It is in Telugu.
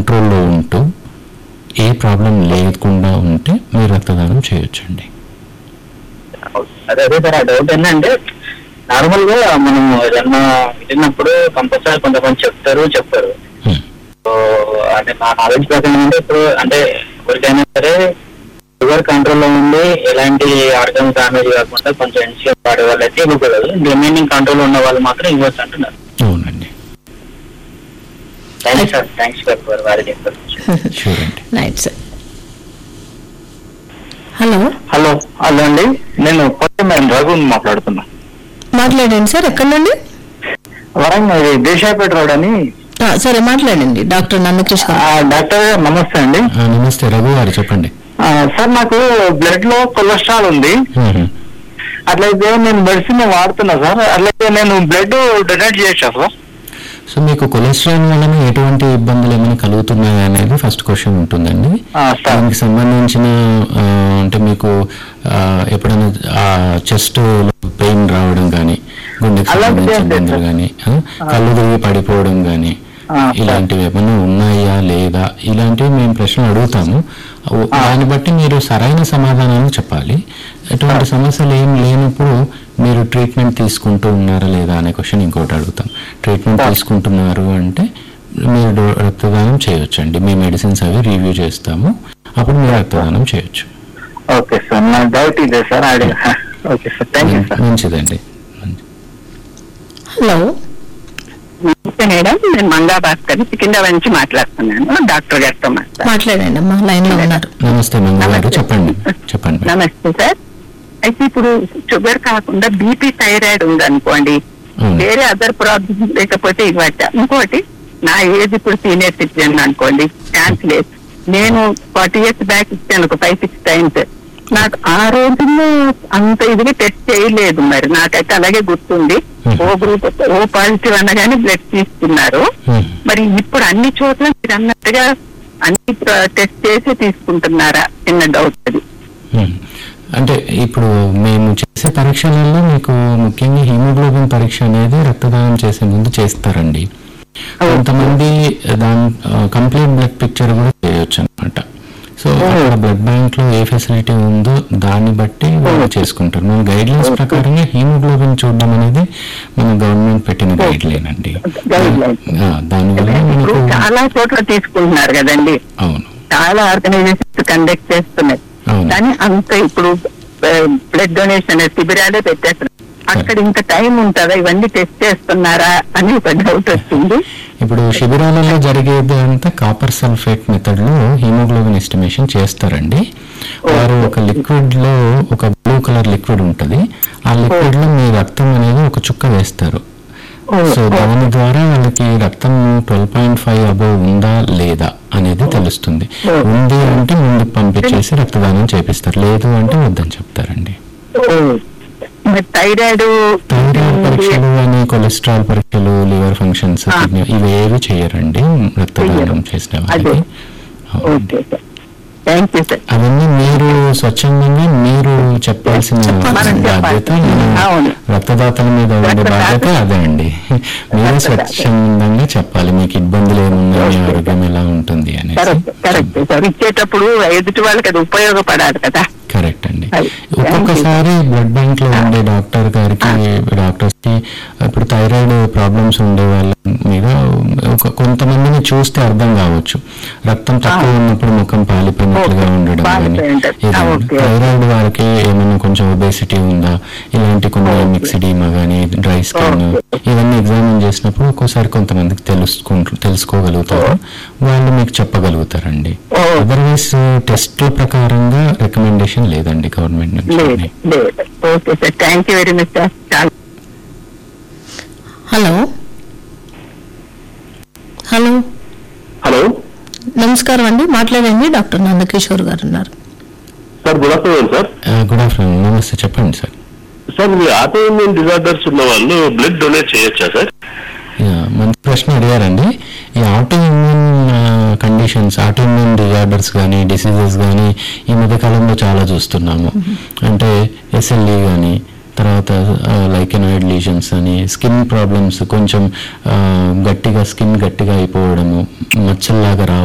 కంట్రోల్లో ఉంటూ ఏ ప్రాబ్లం లేకుండా ఉంటే మీరు రక్తదానం చేయొచ్చండి అదే అదే సార్ ఆ డౌట్ ఏంటంటే నార్మల్ గా మనం ఏదన్నా వింటున్నప్పుడు కంపల్సరీ కొంతమంది చెప్తారు చెప్పారు హ్మ్. సో అంటే నా నాలెడ్జ్ ప్రకారం అంటే ఇప్పుడు అంటే ఎవరికైనా సరే షుగర్ కంట్రోల్ లో ఉండి ఎలాంటి ఆర్గన్ డామేజ్ కాకుండా కొంచెం ఎన్సీఎం వాడే వాళ్ళు అయితే ఇవ్వకూడదు రిమైనింగ్ కంట్రోల్ ఉన్న వాళ్ళు మాత్రం ఇవ్వచ్చు అంటున్నారు అవునండి thank you sir thanks for వారి చెప్పారు షూర్ అండి right sir hello hello hello అండి నేను కొత్త మేము రఘు మాట్లాడుతున్నా మాట్లాడండి సార్ ఎక్కడి నుండి వరంగల్ దేశాపేట రోడ్ అని ఆ, సరే మాట్లాడండి డాక్టర్ నందకృష్ణ ఆ, డాక్టర్ గారు నమస్తే అండి ఆ, నమస్తే రఘు గారు చెప్పండి ఆ, సార్ నాకు బ్లడ్ లో కొలెస్ట్రాల్ ఉంది హ్మ్. అట్లయితే నేను మెడిసిన్ వాడుతున్నా సార్ అట్లయితే నేను బ్లడ్ డొనేట్ చేయొచ్చా సార్ సో మీకు కొలెస్ట్రాల్ వలన ఎటువంటి ఇబ్బందులు ఏమైనా కలుగుతున్నాయా అనేది ఫస్ట్ క్వశ్చన్ ఉంటుందండి ఆ, సార్. దానికి సంబంధించిన ఆ, అంటే మీకు ఆ, ఎప్పుడైనా చెస్ట్ పెయిన్ రావడం కానీ గుండెకి అలాంటిది సంబంధించిన ఏం లేదు ఇబ్బందులు సార్. కానీ కళ్ళు తిరిగి పడిపోవడం కానీ ఆ, సార్. ఇలాంటివి ఏమైనా ఉన్నాయా లేదా ఇలాంటివి మేము ప్రశ్నలు అడుగుతాము ఓ- దాన్ని బట్టి మీరు సరైన సమాధానాలు చెప్పాలి ఎటువంటి సమస్యలు ఏం లేనప్పుడు మీరు ట్రీట్మెంట్ తీసుకుంటూ ఉన్నారా లేదా అనే క్వశ్చన్ ఇంకోటి అడుగుతాం ట్రీట్మెంట్ తీసుకుంటున్నారు అంటే మీరు డో- రక్తదానం చేయొచ్చండి మీ మెడిసిన్స్ అవి రివ్యూ చేస్తాము అప్పుడు మీరు రక్తదానం చేయొచ్చు ఓకే సార్ నా డౌట్ ఇదే సార్ అడిగి okay sir thank you sir మంచిదండి మంచి- హలో నమస్తే మేడం నేను మంగా భాస్కర్ సికింద్రాబాద్ నుంచి మాట్లాడుతున్నాను డాక్టర్ గారితో మాట్లాడు మాట్లాడండి అమ్మా లైన్ లో ఉన్నారు నమస్తే మంగళ గారు నమస్తే. చెప్పండి చెప్పండి మేడం. నమస్తే సార్ అయితే ఇప్పుడు షుగర్ కాకుండా బీపీ థైరాయిడ్ ఉందనుకోండి అవును. వేరే అదర్ ప్రాబ్లమ్ లేకపోతే ఇవ్వట ఇంకోటి నా ఏజ్ ఇప్పుడు సీనియర్ సిటిజన్ అనుకోండి ఛాన్స్ లేదు నేను ఫార్టీ ఇయర్స్ బ్యాక్ ఇచ్చాను ఒక ఫైవ్ సిక్స్ టైమ్స్ నాకు ఆ రోజుల్లో అంత ఇదిగా టెస్ట్ చేయలేదు మరి నాకైతే అలాగే గుర్తుంది Hmm. O group O positive అనగానే బ్లడ్ తీసుకున్నారు హ్మ్. మరి ఇప్పుడు అన్ని చోట్ల మీరు అన్నట్టుగా అన్ని టెస్ట్ చేసి తీసుకుంటున్నారా చిన్న డౌట్ అది హ్మ్. అంటే ఇప్పుడు మేము చేసే పరీక్షలలో మీకు ముఖ్యంగా హిమోగ్లోబిన్ పరీక్ష అనేది రక్తదానం చేసే ముందు చేస్తారండి కొంతమంది దాని కంప్లీట్ బ్లడ్ పిక్చర్ కూడా చేయొచ్చు అనమాట సో అక్కడ బ్లడ్ బ్యాంక్ లో ఏ ఫెసిలిటీ ఉందో దాన్ని బట్టి వాళ్ళు చేసుకుంటారు మన గైడ్ లైన్స్ ప్రకారంగా హీమోగ్లోబిన్ చూడడం అనేది మన గవర్నమెంట్ పెట్టిన గైడ్ లైన్ అండి Guideline. ఆ, దానివల్ల ఇప్పుడు మనకు చాలా చోట్ల తీసుకుంటున్నారు కదండి అవును చాలా ఆర్గనైజేషన్స్ కండక్ట్ చేస్తున్నాయి అవును. కానీ అంత ఇప్పుడు బ్లడ్ డొనేషన్ శిబిరాలే పెట్టేస్తున్నారు అక్కడ ఇంత టైం ఉంటుందా ఇవన్నీ టెస్ట్ చేస్తున్నారా అని ఒక డౌట్ వచ్చింది ఇప్పుడు శిబిరాలలో జరిగేది అంతా కాపర్ సల్ఫేట్ మెథడ్ లో హిమోగ్లోబిన్ ఎస్టిమేషన్ చేస్తారండి వారు ఒక లిక్విడ్ లో ఒక బ్లూ కలర్ లిక్విడ్ ఉంటది ఆ లిక్విడ్ లో మీ రక్తం అనేది ఒక చుక్క వేస్తారు సో దాని ద్వారా వాళ్ళకి రక్తం ట్వెల్వ్ పాయింట్ ఫైవ్ అబోవ్ ఉందా లేదా అనేది తెలుస్తుంది ఉంది అంటే ముందుకు పంపించేసి రక్తదానం చేపిస్తారు లేదు అంటే వద్దని చెప్తారండి మరి థైరాయిడ్ థైరాయిడ్ పరీక్షలు అని కొలెస్ట్రాల్ పరీక్షలు లివర్ ఫంక్షన్స్ కిడ్నీ ఇవి ఏవి చేయరండి రక్తదానం చేసిన వాళ్ళకి అవునండి. Okay sir thank you sir అవన్నీ మీరు స్వచ్ఛందంగా మీరు చెప్పాల్సిన మనం చెప్పాలి. బాధ్యత మన అవును. రక్తదాతల మీద ఉండే రక్తదాత- బాధ్యత అదే అండి మీరే రక్తదాత. స్వచ్ఛందంగా చెప్పాలి మీకు ఇబ్బందులు ఏమున్నాయి మీ ఆరోగ్యం ఎలా ఉంటుంది అనేసి కరెక్ట్ కరెక్ట్ సార్ ఇచ్చేటప్పుడు ఎదుటి వాళ్ళకి అది ఉపయోగపడాలి కదా కరెక్ట్ అండి అది. ఒక్కొక్కసారి బ్లడ్ బ్యాంక్ లో ఉండే డాక్టర్ గారికి డాక్టర్స్ కి ఇప్పుడు థైరాయిడ్ ప్రాబ్లమ్స్ ఉండే వాళ్ళ మీద ఒక కొంతమందిని చూస్తే అర్థం కావచ్చు రక్తం తక్కువ ఉన్నప్పుడు ముఖం పాలిపోయినట్లుగా ఓకే. ఉండడం కానీ పాలిపోయి ఉంటది. ఆ, ఓకే. థైరాయిడ్ వారికి ఏమైనా కొంచెం ఒబేసిటీ ఉందా ఇలాంటి కొన్ని మిక్సిడీమా కానీ డ్రై స్కిన్ ఓకే. ఇవన్నీ ఎగ్జామిన్ చేసినప్పుడు ఒక్కోసారి కొంతమందికి తెలుసుకుంటూ తెలుసుకోగలుగుతారు వాళ్ళు మీకు చెప్పగలుగుతారండి ఓ. అదర్వైజ్ టెస్ట్ల ప్రకారంగా రికమెండేషన్ లేదండి గవర్నమెంట్ నుంచి లేదు లేదు okay sir thank you very much sir చాలా హలో హలో హలో నమస్కారం అండి మాట్లాడండి డాక్టర్ నందకిషోర్ గారు ఉన్నారు sir good afternoon sir good afternoon నమస్తే చెప్పండి సార్ సార్ మీ ఆటో ఇమ్యూన్ డిజార్డర్స్ ఉన్న వాళ్ళు బ్లడ్ డొనేట్ చేయొచ్చా సార్ యా, మంచి ప్రశ్న అడిగారండి ఈ autoimmune conditions autoimmune disorders కానీ డిసీజెస్ కానీ ఈ మధ్య కాలంలో చాలా చూస్తున్నాము అంటే ఎస్ఎల్ఈ కానీ తర్వాత లైకెనాయిడ్ లీజన్స్ అని స్కిన్ ప్రాబ్లమ్స్ కొంచెం ఆ, గట్టిగా స్కిన్ గట్టిగా అయిపోవడము మచ్చల్లాగా రావడం